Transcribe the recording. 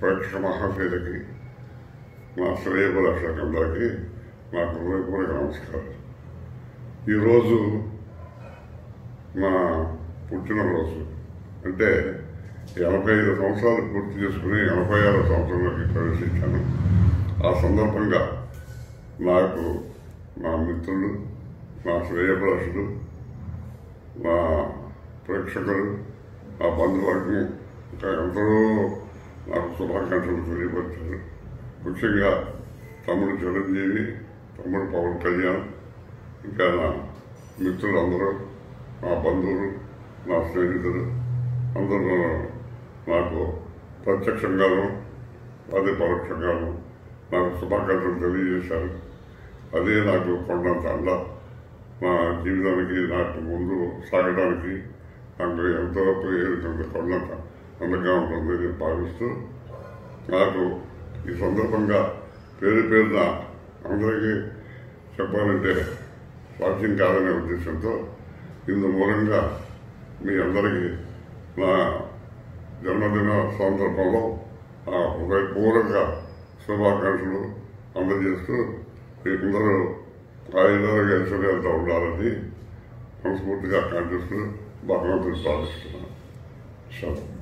ప్రేక్షక మహాశైలకి నా శ్రేయభిలాషకందరికీ నా హృదయపూర్వక నమస్కారం ఈరోజు నా పుట్టినరోజు అంటే ఎనభై ఐదు సంవత్సరాలు పూర్తి చేసుకుని ఎనభై ఆరో సంవత్సరంలోకి ప్రవేశించాను ఆ సందర్భంగా నాకు నా మిత్రులు నా శ్రేయభిలాషులు నా ప్రేక్షకులు నా బంధువర్గం ఇంకా ఎందరో నాకు శుభాకాంక్షలు తెలియపరిచారు ముఖ్యంగా తమ్ముడు చిరంజీవి తమ్ముడు పవన్ కళ్యాణ్ ఇంకా నా మిత్రులందరూ నా బంధువులు నా స్నేహితులు అందరూ నాకు ప్రత్యక్షంగాను అదే పరోక్షంగాను నాకు శుభాకాంక్షలు తెలియజేశారు అదే నాకు కొండంత అండ నా జీవితానికి నాకు ముందు సాగడానికి నాకు ఎంతో ప్రియమైనటువంటి కొండంత అందంగా ఉంటుంది నేను భావిస్తూ నాకు ఈ సందర్భంగా పేరు పేరున అందరికీ చెప్పాలంటే సాధ్యం కాదనే ఉద్దేశంతో ఇందు మూలంగా మీ అందరికీ నా జన్మదిన సందర్భంలో ఆ హృదయపూర్వక శుభాకాంక్షలు అందజేస్తూ మీరందరూ ఆయుధాలుగా ఐశ్వర్యాలతో ఉండాలని మనస్ఫూర్తిగా కాంక్షిస్తూ భగవంతుడు ప్రార్థిస్తున్నాను శుభం